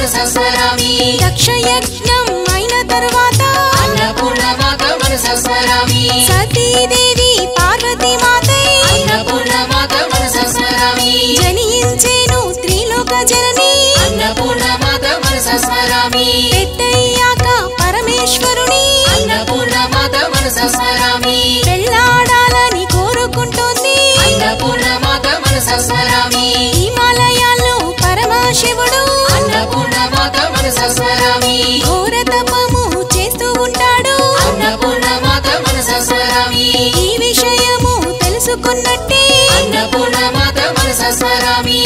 మనసస్మరామి దక్ష యజ్ఞం అయిన తరువాత అన్నపూర్ణ మాత మనసస్మరామి సతీదేవి పార్వతీ మాతై అన్నపూర్ణ మాత మనసస్మరామి జనించేను త్రిలోక జనని అన్నపూర్ణ మాత మనసస్మరామి పెద్దయ్యాక పరమేశ్వరుని అన్నపూర్ణ మాత మనసస్మరామి పెళ్ళాడాలని కోరుకుంటోంది అన్నపూర్ణ మాత మనసస్మరామి హిమాలయాల్లో పరమశివుడు అన్నపూర్ణ మాత మనసస్మరామి ఘోర తపము చేస్తూ ఉంటాడు అన్నపూర్ణ మాత మనసస్మరామి ఈ విషయము తెలుసుకున్నట్టే అన్నపూర్ణ మాత మనసస్మరామి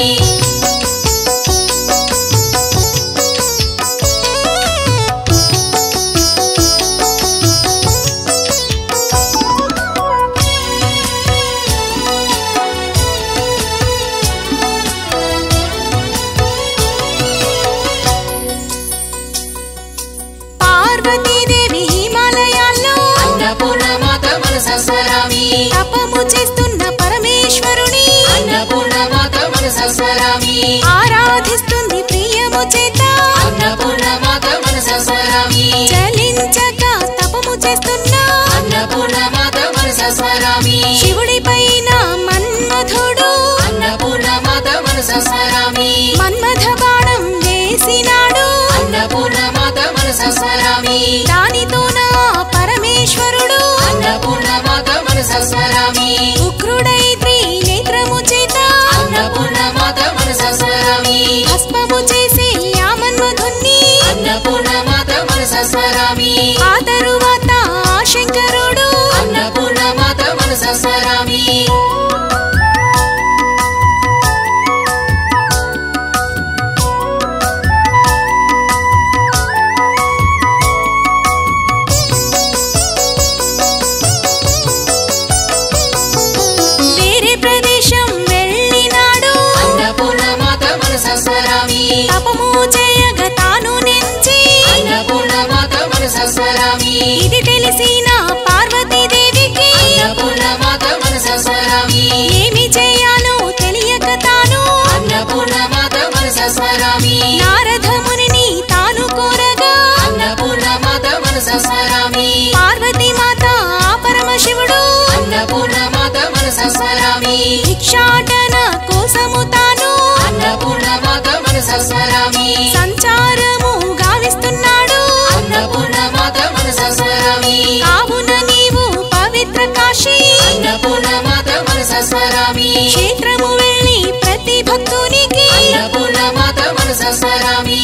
పార్వతీదేవి హిమాలయాల్లో అన్నపూర్ణ మాత మనసస్మరామి తపము చేస్తున్న పరమేశ్వరుని అన్నపూర్ణ మాత మనసస్మరామి ఆరాధిస్తుంది ప్రియము చేత అన్నపూర్ణ మాత మనసస్మరామి చలించక తపము చేస్తున్న అన్నపూర్ణ మాత మనసస్మరామి శివుడి పైన మన్మధుడు అన్నపూర్ణ మాత మనసస్మరామి మన్మథ బాణం వేసినాడు అన్నపూర్ణ మాత మనసస్మరామి దానితో నా పరమేశ్వరుడు అన్నపూర్ణ మాత మనసస్మరామి ఉగ్రుడై త్రినేత్రము చేత అన్నపూర్ణ మాత మనసస్మరామి భస్మము చేసి ఆ మన్మధుణ్ణి అన్నపూర్ణ మాత మనసస్మరామి ఆ తరువాత ఆ శంకరుడు అన్నపూర్ణ మాత మనసస్మరామి వేరే ప్రదేశం వెళ్ళినాడు అన్నపూర్ణ మాత మనసస్మరామి తపము చేయగ తాను నెంచి అన్నపూర్ణ మాత మనసస్మరామి ఇది తెలిసిన పార్వతీదేవికి అన్నపూర్ణ మాత మనసస్మరామి ఏమి చేయాలో తెలియక తాను అన్నపూర్ణ మాత మనసస్మరామి నారదమునిని తాను కోరగా అన్నపూర్ణ మాత మనసస్మరామి పార్వతీ మాత ఆ పరమశివుడు అన్నపూర్ణ మాత మనసస్మరామి భిక్షాటన కోసము తాను అన్నపూర్ణ మాత మనసస్మరామి సంచారము గావిస్తున్నాడు అన్నపూర్ణ మాత మనసస్మరామి కావున నీవు పవిత్ర కాశీ అన్నపూర్ణ మాత మనసస్మరామి క్షేత్రము వెళ్ళి ప్రతి భక్తునికి అన్నపూర్ణ మాత మనసస్మరామి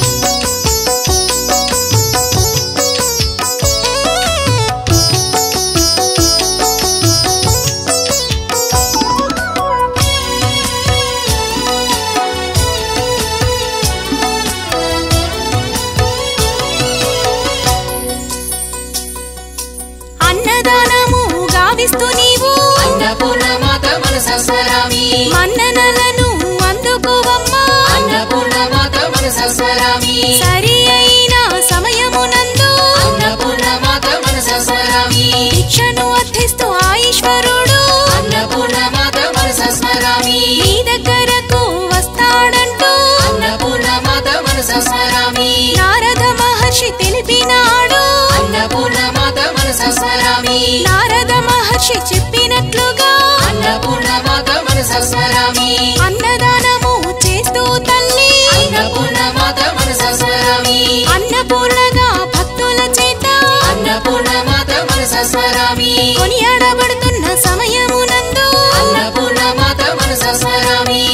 అన్నదానము గావిస్తూ నీవు అన్నపూర్ణ మాత మనసస్మరామి మన్ననలను అందుకోవమ్మా అన్నపూర్ణ మాత మనసస్మరామి సరి అయిన సమయమునందు అన్నపూర్ణ మాత మనసస్మరామి భిక్షను అర్థిస్తూ ఆ ఈశ్వరుడు అన్నపూర్ణ మాత మనసస్మరామి నీ దగ్గరకు వస్తాడంటూ అన్నపూర్ణ మాత మనసస్మరామి నారద మహర్షి తెలిపినాడు అన్నపూర్ణ మాత మనసస్మరామి నారద మహర్షి చెప్పినట్లుగా అన్నపూర్ణ మాత మనసస్మరామి అన్నదానము చేస్తూ తల్లి అన్నపూర్ణ మాత మనసస్మరామి అన్నపూర్ణగా భక్తుల చేత అన్నపూర్ణ మాత మనసస్మరామి కొనియాడబడుతున్న సమయమునందు అన్నపూర్ణ మాత మనసస్మరామి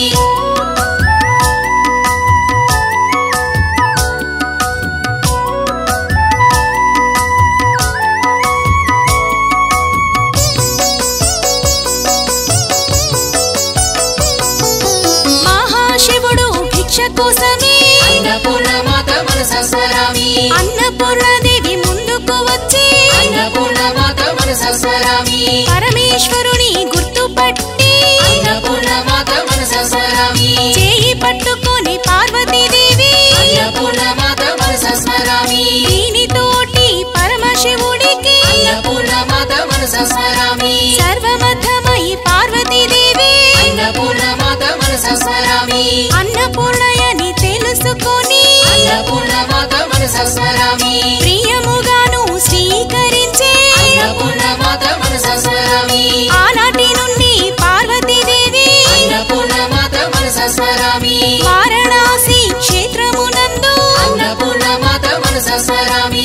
మహాశివుడు భిక్ష కోసమే అన్నపూర్ణ మాత మనసస్మరామి అన్నపూర్ణదేవి ముందుకు వచ్చి అన్నపూర్ణ మాత మనసస్మరామి పరమేశ్వరుని గుర్తుపట్టి అన్నపూర్ణ మాత మనసస్మరామి చేయి పట్టుకొని పార్వతీదేవి అన్నపూర్ణ మాత మనసస్మరామి దీనితోటి పరమశివుడికి అన్నపూర్ణ మాత మనసస్మరామి సర్వమధ్యమై పార్వతీదేవి అన్నపూర్ణ మాత మనసస్మరామి అన్నపూర్ణయని తెలు తెలుసుకొని అన్నపూర్ణ మాత మనస స్మరామి ప్రియముగాను స్వీకరించే అన్నపూర్ణ మాత మనస స్మరామి ఆనాటి నుండి పార్వతీదేవి అన్నపూర్ణ మాత మనస స్మరామి వారణాసి క్షేత్రమునందు అన్నపూర్ణ మాత మనస స్మరామి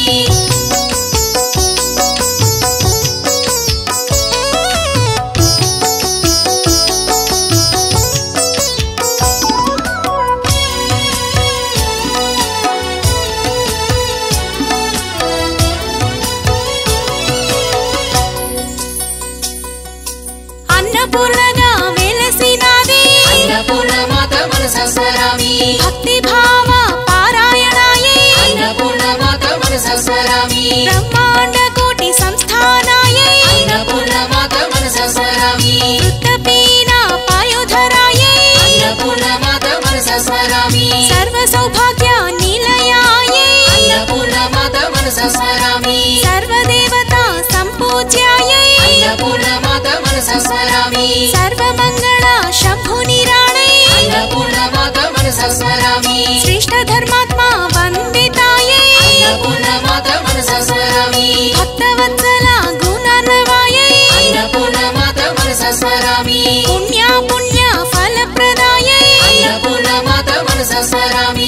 అన్నపూర్ణగా వెలసినాదే అన్నపూర్ణ మాత మనస స్మరామి భక్తి భావ పారాయణాయే అన్నపూర్ణ మాత మనస స్మరామి బ్రహ్మాండ కోటి సంస్థానాయే అన్నపూర్ణ మాత మనస స్మరామి వృత్తపీన పాయోధరాయే అన్నపూర్ణ మాత మనస స్మరామి సర్వ సౌభాగ్య నిలయాయే అన్నపూర్ణ మాత మనస స్మరామి సర్వదేవత సంపూజ్యాయే అన్నపూర్ణ మాత మనస స్మరామి సర్వమంగళ శంభునిరాణే అన్నపూర్ణ మాత మనస స్మరామి శ్రేష్ఠ ధర్మాత్మ వందితాయే అన్నపూర్ణ మాత మనస స్మరామి భక్తవత్సల గుణార్ణవాయే అన్నపూర్ణ మాత మనస స్మరామి పుణ్య పుణ్య ఫలప్రదాయే అన్నపూర్ణ మాత మనస స్మరామి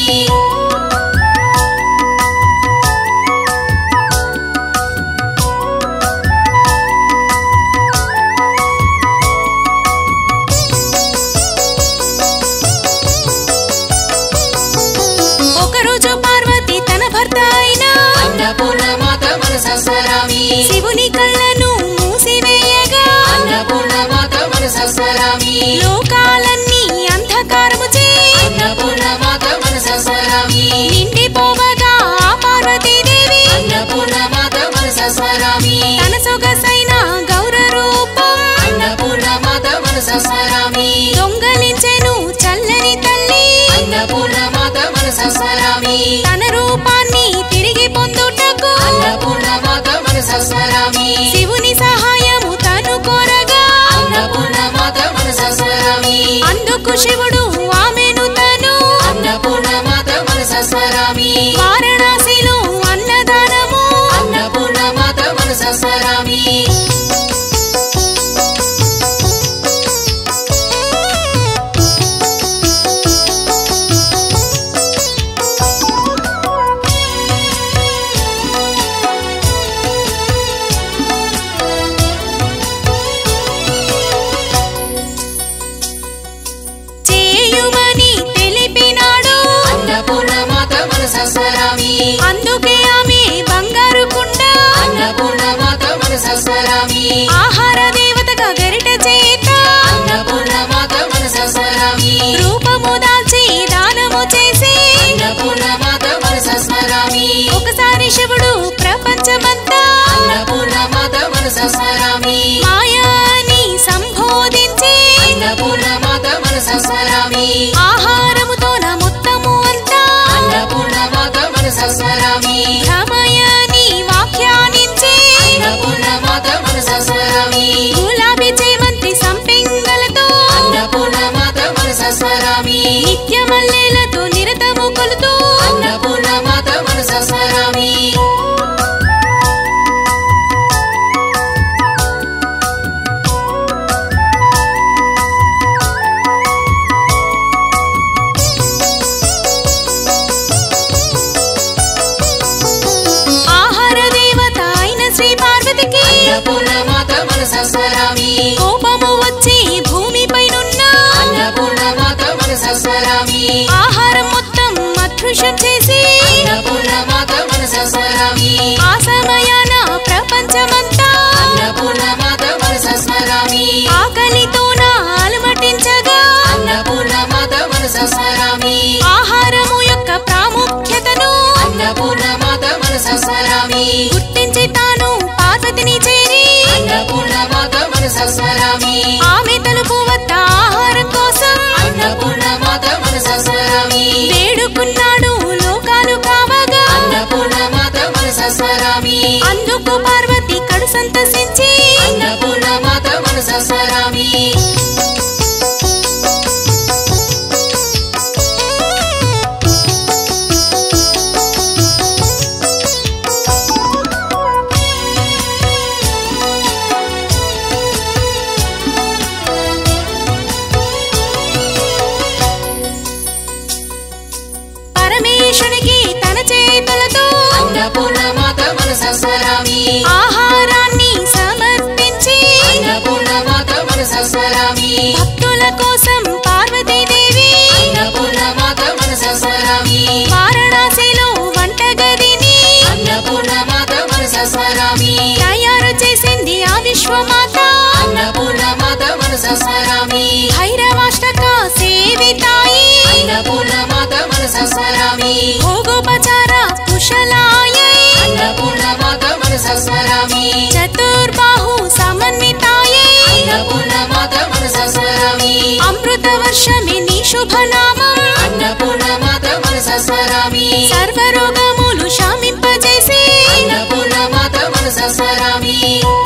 ఒకరోజు పార్వతి తన భర్త అయిన అన్నపూర్ణ మాత మనస స్మరామి శివుని కళ్ళను మూసివేయగా అన్నపూర్ణ మాత మనస స్మరామి లోకాలన్నీ అంధకారము చే అన్నపూర్ణ మాత మనస స్మరామి నిండిపోవగా ఆ పార్వతీదేవి అన్నపూర్ణ మాత మనస స్మరామి తన సొగసైన గౌర రూపం అన్నపూర్ణ మాత మనస స్మరామి దొంగలించెను చల్లని తల్లి అన్నపూర్ణ మాత మనస స్మరామి తన రూపాన్ని తిరిగి పొందుటకు అన్నపూర్ణ మాత మనస స్మరామి శివుని సహాయము తను కోరగా అన్నపూర్ణ మాత మనస స్మరామి అందుకు శివుడు ఆమెను తను అన్నపూర్ణ మాత మనస స్మరామి వారణాసిలో అన్నదానము అన్నపూర్ణ మాత మనస స్మరామి చేయుమని తెలిపినాడు అన్నపూర్ణ మాత మనస స్మరామి అందుకే ఆమె బంగారు కుండ అన్నపూర్ణ మాత మనస స్మరామి ఆహార దేవతగా గరిట చేత అన్నపూర్ణ మాత మనస స్మరామి రూపము దాల్చి దానము చేసి అన్నపూర్ణ మాత మనస స్మరామి ఒకసారి శివుడు ప్రపంచమంతా అన్నపూర్ణ మాత మనస స్మరామి మాయాని సంబోధించి అన్నపూర్ణ మాత మనస స్మరామి ఆహారముతో నా మొత్తము అంతా అన్నపూర్ణ మాత మనస స్మరామి భ్రమయాని వ్యాఖ్యానించి అన్నపూర్ణ మాత మనస స్మరామి గులాబీ చేమంతి సంపెంగలతో అన్నపూర్ణ మాత మనస స్మరామి నిత్య మల్లెలతో నిరతము కొలుతూ అన్నపూర్ణ మాత మనస స్మరామి ఆహార దేవత అయిన శ్రీ పార్వతికి అన్నపూర్ణ మాత మనస స్మరామి కోపము వచ్చి భూమిపైనున్న అన్నపూర్ణ మాత మనస స్మరామి ఆహారం మొత్తం అదృశ్యం చేసి అన్నపూర్ణ మాత మనస స్మరామి ఆ సమయాన ప్రపంచమంతా అన్నపూర్ణ మాత మనస స్మరామి ఆకలితో నా అలమటించగా అన్నపూర్ణ మాత మనస స్మరామి ఆహారము యొక్క ప్రాముఖ్యతను అన్నపూర్ణ మాత మనస స్మరామి గుర్తించి తాను పార్వతిని చేరి అన్నపూర్ణ మాత మనస స్మరామి ఆమె తలుపు వద్ద ఆహారం కోసం అన్నపూర్ణ మాత మనస స్మరామి వేడుకున్నాడు లోకాలు కావగా అన్నపూర్ణ మాత మనస స్మరామి అందుకు పార్వతి కడు సంతసించి అన్నపూర్ణ మాత మనస స్మరామి స్మరామి ఆహారాన్ని సమర్పించి అన్నపూర్ణమాత మనస స్మరామి భక్తుల కోసం పార్వతీదేవి అన్నపూర్ణమాత మనస స్మరామి వారణాసిలో వంటగదిని అన్నపూర్ణమాత మనస స్మరామి తయారు చేసింది ఆ విశ్వమాత అన్నపూర్ణమాత మనస స్మరామి భైరవాష్టక సేవితాయి అన్నపూర్ణమాత మనస స్మరామి భోగోపచార కుశలాయై అన్నపూర్ణమాత మనస స్మరామి చతుర్బాహు సమన్వితాయై అన్నపూర్ణమాత మనస స్మరామి అమృత వర్షమే నీ శుభనామం అన్నపూర్ణమాత మనస స్మరామి సర్వరోగములు శామింపజేసి అన్నపూర్ణమాత మనస స్మరామి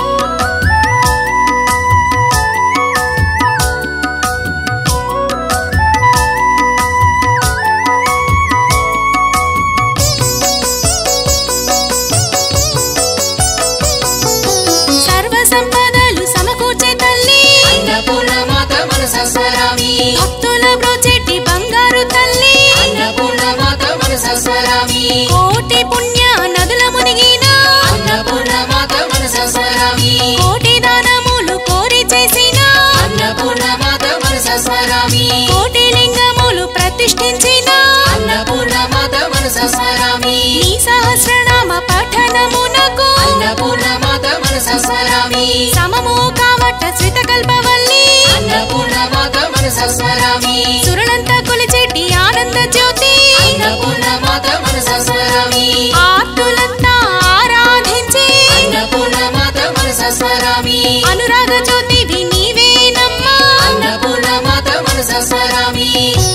సర్వ సంపదలు సమకూర్చే తల్లి అన్నపూర్ణమాత మనస స్మరామి భక్తుల బ్రోచెట్టి బంగారు తల్లి అన్నపూర్ణమాత మనస స్మరామి కోటి పుణ్య నదుల మునిగిన అన్నపూర్ణమాత మనస స్మరామి కోటి దానములు కోరి చేసిన అన్నపూర్ణమాత మనస స్మరామి కోటి లింగములు ప్రతిష్ఠించిన అన్నపూర్ణమాత మనస స్మరామి నీ సహస్రనామ పఠనమునకు అన్నపూర్ణమాత మనస స్మరామి సమము కావట శ్రితకల్పవల్లి అన్నపూర్ణమాత మనస స్మరామి సురలంతా కొలిచెట్టి ఆనంద జ్యోతి అన్నపూర్ణమాత మనస స్మరామి ఆర్తులంతా ఆరాధించి అన్నపూర్ణమాత మనస స్మరామి అనురాగ జ్యోతివి నీవేనమ్మా అన్నపూర్ణమాత మనస స్మరామి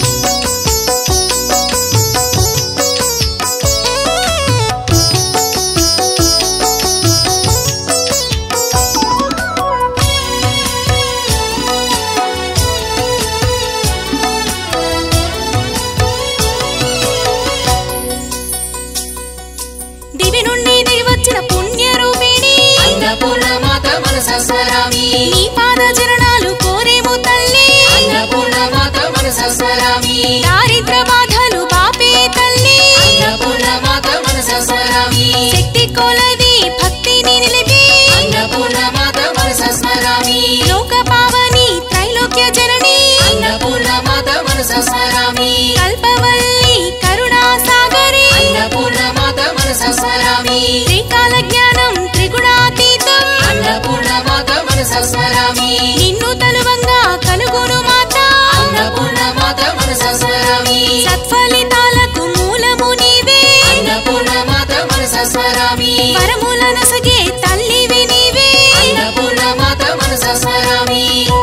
దివి నుండి దిగి వచ్చిన పుణ్య రూపిణి అన్నపూర్ణమాత మనస స్మరామి నీ పాద చరణాలు కోరేము తల్లి అన్నపూర్ణమాత మనస స్మరామి దారిద్ర బాధలు బాపే తల్లి అన్నపూర్ణమాత మనస స్మరామి శక్తి కొలది భక్తిని నిలిపి అన్నపూర్ణమాత మనస స్మరామి లోక పావని త్రైలోక్య జనని అన్నపూర్ణమాత మనస స్మరామి కల్పవల్లి కరుణా సాగరి అన్నపూర్ణమాత మనస స్మరామి త్రికాల జ్ఞానం త్రిగుణాతీతం అన్నపూర్ణమాత మనస స్మరామి నిన్ను తలువంగా కలుగును మాత అన్నపూర్ణమాత మనస స్మరామి సత్ఫలితాలకు మూలము నీవే అన్నపూర్ణమాత మనస స్మరామి వరములను సగే తల్లివి నీవే అన్నపూర్ణమాత మనస స్మరామి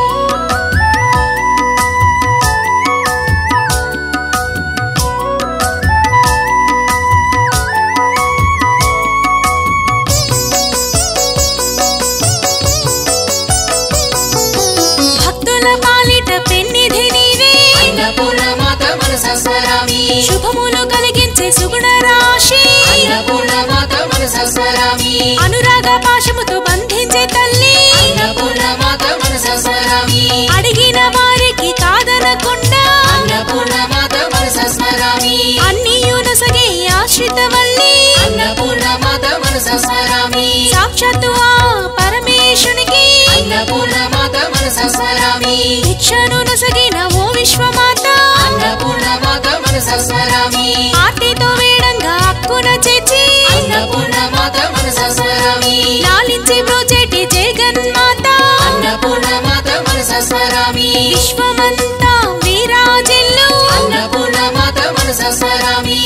భక్తుల పాలిట పెన్నిధి నీవే అన్నపూర్ణమాత మనస స్మరామి శుభములు కలిగించే సుగుణ రాశి అన్నపూర్ణమాత మనస స్మరామి అనురాగ పాశముతో బంధించే తల్లి అన్నపూర్ణమాత మనస స్మరామి అడిగిన వారికి కాదనకుండా అన్నపూర్ణమాత మనస స్మరామి అన్నియును సగే ఆశ్రిత వల్లి అన్నపూర్ణమాత మనస స్మరామి సాక్షాత్తు ఆ పరమేశునికి అన్నపూర్ణమాత మనస స్మరామి భిక్షను నొసగిన ఓ విశ్వమాత అన్నపూర్ణమాత మనస స్మరామి ఆర్తితో వేడంగా హక్కున చేర్చి అన్నపూర్ణమాత మనస స్మరామి లాలించి బ్రోచేటి జగన్మాత అన్నపూర్ణమాత మనస స్మరామి విశ్వమంతా విరాజిల్లు అన్నపూర్ణమాత మనస స్మరామి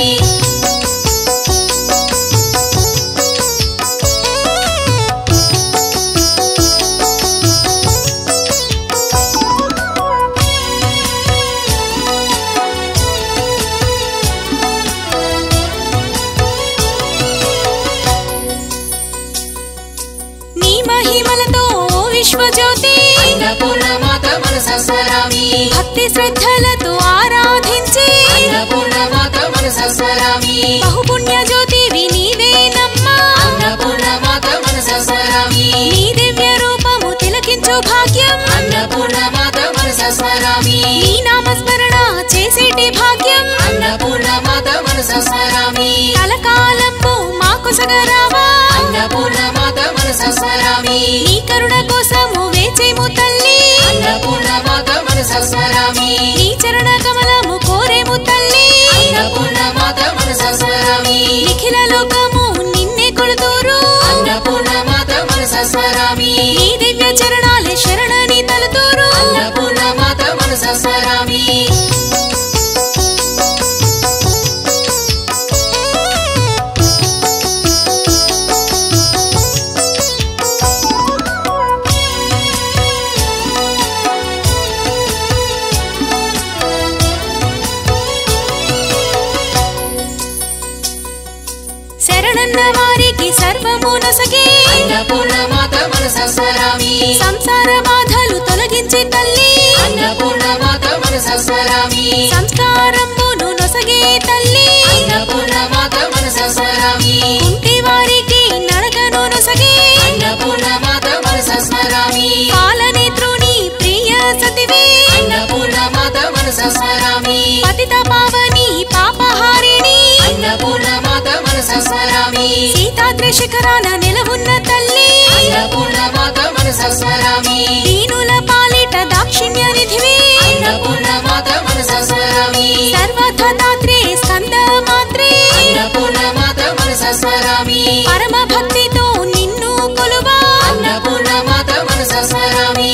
నీ మహిమలతో ఓ విశ్వజ్యోతి అన్నపూర్ణమాత మనస స్మరామి భక్తి శ్రద్ధలతో ఆరాధించి అన్నపూర్ణమాత మనస స్మరామి బహుపుణ్య జ్యోతివి నీవేనమ్మా అన్నపూర్ణమాత మనస స్మరామి నీ దివ్య రూపము తిలకించు భాగ్యం అన్నపూర్ణమాత మనస స్మరామి నీ నామస్మరణ చేసేటి భాగ్యం అన్నపూర్ణమాత మనస స్మరామి కలకాలంబు మాకు సగరావా అన్న అన్నపూర్ణమాత మనస స్మరామి నీ కరుణ కోసము వేచేము తల్లి అన్నపూర్ణమాత మనస స్మరామి నీ చరణ కమలము కోరేము తల్లి అన్నపూర్ణమాత మనస స్మరామి నిఖిల లోకము నిన్నే కొలుతూరు అన్నపూర్ణమాత మనస స్మరామి నీ దివ్య చరణాలే శరణని తలుతూరు అన్నపూర్ణమాత మనస స్మరామి శరణన్న వారికి సర్వము నొసగే అన్నపూర్ణమాత మనస స్మరామి సంసార బాధలు తొలగించి తల్లి అన్నపూర్ణమాత మనస స్మరామి సంస్కారమును నొసగే తల్లి అన్నపూర్ణమాత మనస స్మరామి కుంటి వారికి నడకను నొసగే అన్నపూర్ణమాత మనస స్మరామి పాలనేత్రుని ప్రియ సతివే అన్నపూర్ణమాత మనస స్మరామి పతిత పావని పాపహారిణి అన్నపూర్ణమాత మనస స్మరామి సీతాద్రి శిఖరాన నిలవున్న తల్లి అన్నపూర్ణమాత మనస స్మరామి దీనుల పాలిట దాక్షిణ్య నిధివే అన్నపూర్ణమాత మనస స్మరామి సర్వధదాత్రే స్కంద మాత్రే అన్నపూర్ణమాత మనస స్మరామి పరమ భక్తితో నిన్ను కొలువా అన్నపూర్ణమాత మనస స్మరామి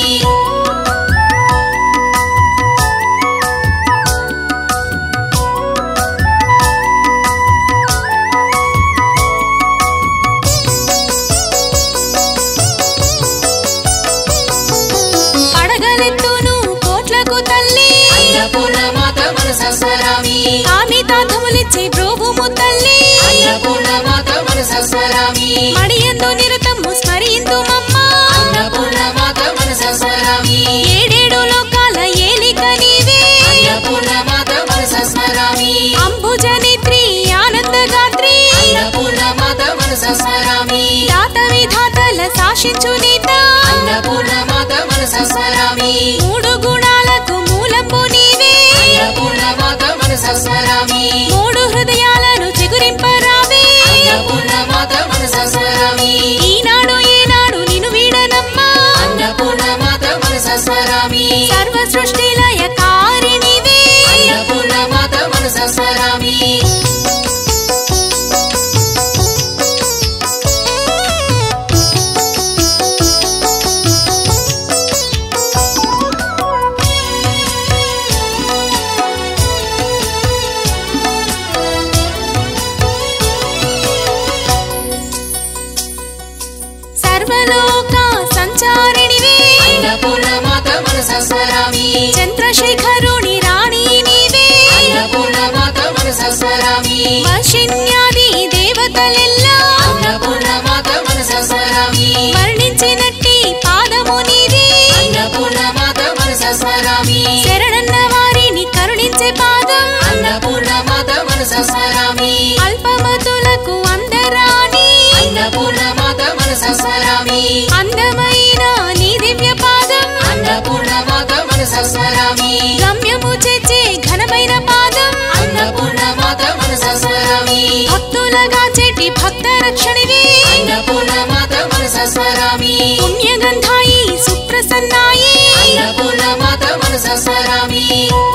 పడగలెత్తును కోట్లకు తల్లి అన్నపూర్ణమాత మనస స్మరామి కామితార్థములిచ్చే బ్రోవుము తల్లి అన్నపూర్ణమాత మనస స్మరామి మడియందు నిరతము స్మరిందు మమ్మ అన్నపూర్ణమాత మనస స్మరామి ఏడేడు లోకాల ఏలిక నీవే అన్నపూర్ణమాత మనస స్మరామి అంబుజనేత్రి ఆనందగాత్రి అన్నపూర్ణమాత మనస స్మరామి దాత విధాతల శాసించు నేత అన్నపూర్ణమాత మనస స్మరామి మూడు గుణాలకు మూలంబు నీవే అన్నపూర్ణమాత మనస స్మరామి మూడు హృదయాలను చిగురింపరావే అన్నపూర్ణమాత మనస స్మరామి ఈనాడు ఏనాడు నిన్ను వీడనమ్మా అన్నపూర్ణమాత మనస స్మరామి సర్వ సృష్టి లయకారిణివే అన్నపూర్ణమాత మనస స్మరామి సర్వలోక సంచారిణివే అన్నపూర్ణమాత మనస స్మరామి చంద్రశేఖరుని రాణి నీవే అన్నపూర్ణమాత మనస స్మరామి వర్షిణ్యాది దేవతలెల్లా అన్నపూర్ణమాత మనస స్మరామి వర్ణించినట్టి పాదము నీది అన్నపూర్ణమాత మనస స్మరామి శరణన్న వారిని కరుణించే పాదం అన్నపూర్ణమాత మనస స్మరామి అల్పమతులకు అందరాని అన్నపూర్ణమాత మనస స్మరామి అందమైన నీ దివ్య పాదం అన్నపూర్ణమాత మనస స్మరామి గమ్యము చేచే ఘనమైన పాదం అన్నపూర్ణమాత మనస స్మరామి భక్తులగా చెటి భక్త రక్షణివే అన్నపూర్ణమాత మనస స్మరామి పుణ్యగంధాయి సుప్రసన్నాయి అన్నపూర్ణమాత మనస స్మరామి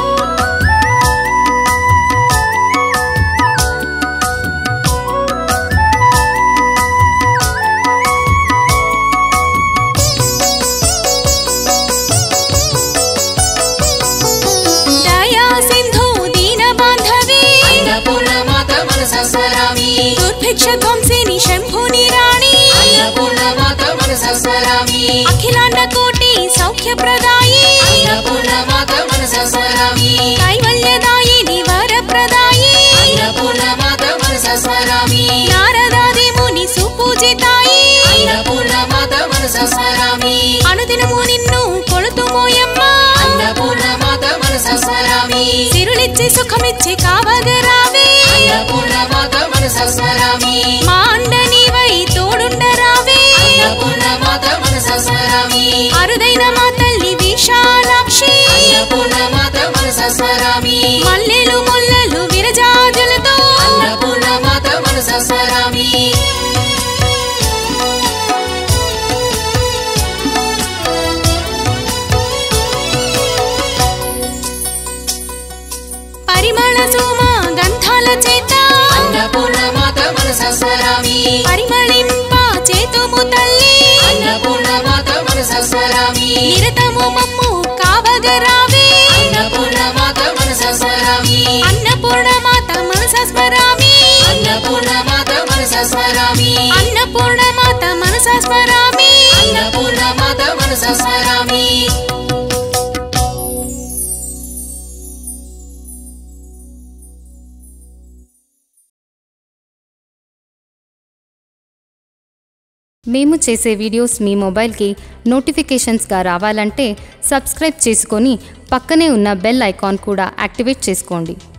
దయా సింధు దీన బాంధవే అన్నపూర్ణమాత మనస స్మరామి దుర్భిక్ష ధ్వంసిని శంభుని రాణి అన్నపూర్ణమాత మనస స్మరామి అఖిలాండ కోటి సౌఖ్య ప్రదాయి అన్నపూర్ణమాత మనస స్మరామి కైవల్యదాయిని వరప్రదాయి అన్నపూర్ణమాత మనస స్మరామి నారదాది ముని సుపూజితాయి అన్నపూర్ణమాత మనస స్మరామి అనుదినము నిన్ను కొడుతుమోయమ్మ అన్నపూర్ణమాత మనస స్మరామి సిరులిచ్చి సుఖమిచ్చి కావగరావే అన్నపూర్ణమాత మనస స్మరామి మా అండ నీవై తోడుండరావే అన్నపూర్ణమాత మనస స్మరామి అరుదైన మా తల్లి విశాలాక్షి అన్నపూర్ణమాత మనస స్మరామి మల్లెలు ముల్లలు విరజాజులతో అన్నపూర్ణమాత మనస స్మరామి సుమ గంధాల చేత అన్నపూర్ణమాత మనస స్మరామి పరిమళింప చేతుము తల్లి అన్నపూర్ణమాత మనస స్మరామి నిరతము మమ్ము కావగరావే అన్నపూర్ణమాత మనస స్మరామి అన్నపూర్ణమాత మనస స్మరామి అన్నపూర్ణమాత మనస స్మరామి అన్నపూర్ణమాత మనస స్మరామి అన్నపూర్ణమాత మనస స్మరామి మేము చేసే వీడియోస్ మీ మొబైల్కి నోటిఫికేషన్స్గా రావాలంటే సబ్స్క్రైబ్ చేసుకొని పక్కనే ఉన్న బెల్ ఐకాన్ కూడా యాక్టివేట్ చేసుకోండి